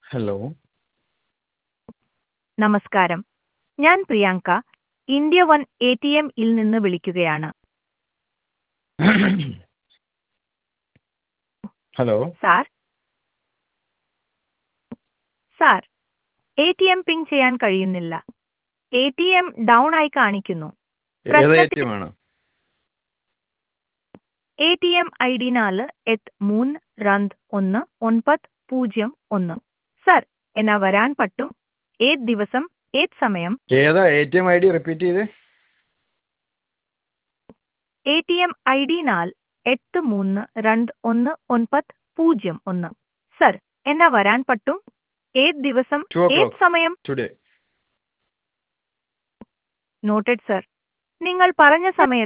Hello നമസ്കാരം ഞാൻ Priyanka India one A T M ഇൽ നിന്ന് വിളിക്കുകയാണ് hello sir sir A T M pin ചെയ്യാൻ കഴിയുന്നില്ല എ ടി എം ഡൗൺ ആയി കാണിക്കുന്നു ഏത് എ പ്രശ്നത്തിൽ- ടി എം ആണ് A T M I D നാല് എട്ട് മൂന്ന് രണ്ട് ഒന്ന് ഒൻപത് പൂജ്യം ഒന്ന് സർ എന്നാ വരാൻ പറ്റും ഏത് ദിവസം ഏത് സമയം ഏതാ A T M I D repeat ചെയ്ത് A T M I D നാല് എട്ട് മൂന്ന് രണ്ട് ഒന്ന് ഒൻപത് പൂജ്യം ഒന്ന് സർ എന്നാ വരാൻ പറ്റും ഏത് ദിവസം Two o'clock. ഏത് സമയം ടുഡേ നോട്ടഡ് സർ നിങ്ങൾ പറഞ്ഞ സമയത്ത്